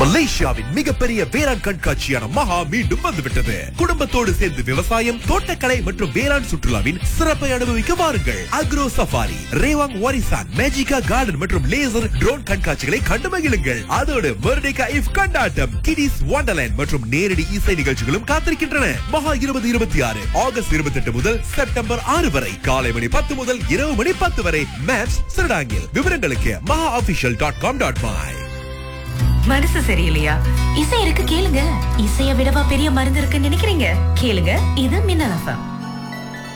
மலேசியாவின் மிகப்பெரிய வேளாண் கண்காட்சியான மகா மீண்டும் வந்துவிட்டது குடும்பத்தோடு சேர்ந்து விவசாயம் தோட்டக்கலை மற்றும் வேளாண் சுற்றுலாவின் சிறப்பை அனுபவிக்க வாருங்கள் அக்ரோ சஃபாரி ரேவாங் வாரிசான் மேஜிகா கார்டன் மற்றும் லேசர் ட்ரோன் கண்காட்சிகளை கண்டு மகிழுங்கள் அதோடு மெர்டிகா இஃப் கொண்டாட்டம் கிடிஸ் வண்டர்லேண்ட் மற்றும் நேரடி இசை நிகழ்ச்சிகளும் காத்திருக்கின்றன மகா இருபது இருபத்தி ஆறு ஆகஸ்ட் இருபத்தி எட்டு முதல் செப்டம்பர் ஆறு வரை காலை மணி பத்து முதல் இரவு மணி பத்து வரை மேப்ஸ் சிறடாங்கில் விவரங்களுக்கு Maha official dot com dot மை மனசு சரியில்லையா இசை இருக்கு கேளுங்க இசைய விடவா பெரிய மருந்து இருக்குன்னு நினைக்கிறீங்க கேளுங்க இது மின்னல் எஃப்எம்